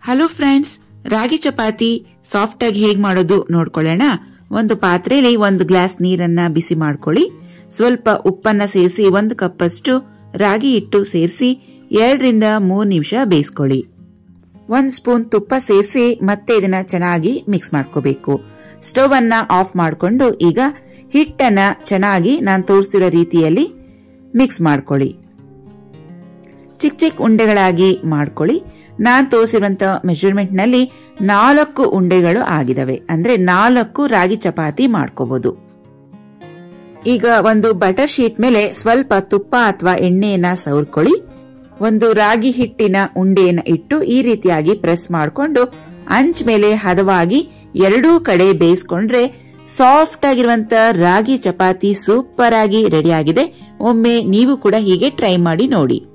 hello friends ರಾಗಿ chapati soft ಆಗಿ ಹೇಗ್ ಮಾಡೋದು ನೋಡ್ಕೊಳ್ಳೋಣ ಒಂದು ಪಾತ್ರೆಯಲ್ಲಿ ಒಂದು ಗ್ಲಾಸ್ ನೀರನ್ನ ಬಿಸಿ ಮಾಡ್ಕೊಳ್ಳಿ ಸ್ವಲ್ಪ ಉಪ್ಪನ್ನ ಸೇರಿಸಿ ಒಂದು ಕಪ್ಪಷ್ಟು ರಾಗಿ ಹಿಟ್ಟು ಸೇರಿಸಿ ಎರಡರಿಂದ ಮೂರು ನಿಮಿಷ ಬೇಯಿಸ್ಕೊಳ್ಳಿ ಒಂದು ಸ್ಪೂನ್ ತುಪ್ಪ ಸೇರಿಸಿ ಮತ್ತೆ ಇದನ್ನ ಚೆನ್ನಾಗಿ ಮಿಕ್ಸ್ ಮಾಡ್ಕೋಬೇಕು ಸ್ಟವ್ ಅನ್ನ ಆಫ್ ಮಾಡಿಕೊಂಡು ಈಗ ಹಿಟ್ಟನ್ನ ಚೆನ್ನಾಗಿ ನಾನು ತೋರಿಸ್ತಿರೋ ರೀತಿಯಲ್ಲಿ ಮಿಕ್ಸ್ ಮಾಡ್ಕೊಳ್ಳಿ ಚಿಕ್ಕ ಚಿಕ್ಕ ಉಂಡೆಗಳಾಗಿ ಮಾಡ್ಕೊಳ್ಳಿ ನಾನು ತೋರಿಸಿರುವಂತ ಮೆಜರ್ಮೆಂಟ್ ನಲ್ಲಿ ನಾಲ್ಕು ಉಂಡೆಗಳು ಆಗಿದವೆ ಅಂದ್ರೆ ನಾಲ್ಕು ರಾಗಿ ಚಪಾತಿ ಮಾಡ್ಕೋಬಹುದು ಈಗ ಒಂದು ಬಟರ್ ಶೀಟ್ ಮೇಲೆ ಸ್ವಲ್ಪ ತುಪ್ಪ ಅಥವಾ ಎಣ್ಣೆಯನ್ನ ಸವರ್ಕೊಳ್ಳಿ ಒಂದು ರಾಗಿ ಹಿಟ್ಟಿನ ಉಂಡೆಯನ್ನ ಇಟ್ಟು ಈ ರೀತಿಯಾಗಿ ಪ್ರೆಸ್ ಮಾಡಿಕೊಂಡು ಅಂಚ್ ಮೇಲೆ ಹದವಾಗಿ ಎರಡೂ ಕಡೆ ಬೇಯಿಸ್ಕೊಂಡ್ರೆ ಸಾಫ್ಟ್ ಆಗಿರುವಂತ ರಾಗಿ ಚಪಾತಿ ಸೂಪರ್ ಆಗಿ ರೆಡಿ ಆಗಿದೆ ಒಮ್ಮೆ ನೀವು ಕೂಡ ಹೀಗೆ ಟ್ರೈ ಮಾಡಿ ನೋಡಿ